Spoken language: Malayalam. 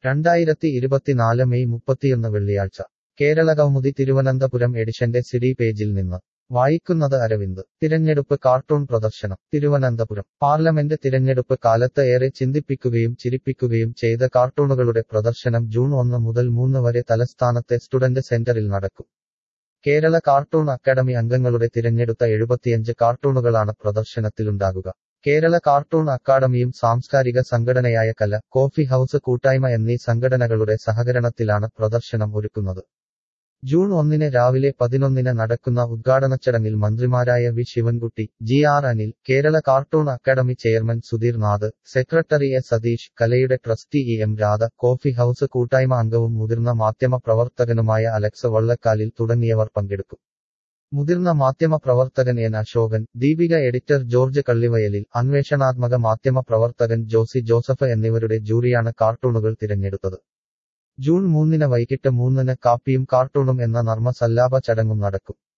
രണ്ടായിരത്തി ഇരുപത്തിനാല് മെയ് മുപ്പത്തിയൊന്ന് വെള്ളിയാഴ്ച കേരള കൗമുദി തിരുവനന്തപുരം എഡിഷന്റെ സിഡി പേജിൽ നിന്ന് വായിക്കുന്നത് അരവിന്ദ് തിരഞ്ഞെടുപ്പ് കാർട്ടൂൺ പ്രദർശനം തിരുവനന്തപുരം പാർലമെന്റ് തിരഞ്ഞെടുപ്പ് കാലത്ത് ഏറെ ചിന്തിപ്പിക്കുകയും ചിരിപ്പിക്കുകയും ചെയ്ത കാർട്ടൂണുകളുടെ പ്രദർശനം ജൂൺ ഒന്ന് മുതൽ മൂന്ന് വരെ തലസ്ഥാനത്തെ സ്റ്റുഡന്റ് സെന്ററിൽ നടക്കും കേരള കാർട്ടൂൺ അക്കാദമി അംഗങ്ങളുടെ തിരഞ്ഞെടുത്ത എഴുപത്തിയഞ്ച് കാർട്ടൂണുകളാണ് പ്രദർശനത്തിലുണ്ടാകുക കേരള കാർട്ടൂൺ അക്കാദമിയും സാംസ്കാരിക സംഘടനയായ കല കോഫി ഹൌസ് കൂട്ടായ്മ എന്നീ സംഘടനകളുടെ സഹകരണത്തിലാണ് പ്രദർശനം ഒരുക്കുന്നത് ജൂൺ ഒന്നിന് രാവിലെ പതിനൊന്നിന് നടക്കുന്ന ഉദ്ഘാടന ചടങ്ങിൽ മന്ത്രിമാരായ V Sivankutty G R Anil Kerala cartoon academy chairman Sudheer Nath secretary A Satheesh കലയുടെ trustee E M Radha coffee house കൂട്ടായ്മ അംഗവും മുതിർന്ന മാധ്യമ പ്രവർത്തകനുമായ അലക്സ് വള്ളക്കാലിൽ തുടങ്ങിയവർ പങ്കെടുക്കും മുതിർന്ന മാധ്യമ പ്രവർത്തകൻ എൻ അശോകൻ ദീപിക എഡിറ്റർ ജോർജ് കള്ളിവയലിൽ അന്വേഷണാത്മക മാധ്യമ പ്രവർത്തകൻ ജോസി ജോസഫ് എന്നിവരുടെ ജൂറിയാണ് കാർട്ടൂണുകൾ തിരഞ്ഞെടുത്തത് ജൂൺ മൂന്നിന് വൈകിട്ട് മൂന്നിന് കാപ്പിയും കാർട്ടൂണും എന്ന നർമ്മസല്ലാപ ചടങ്ങും നടക്കും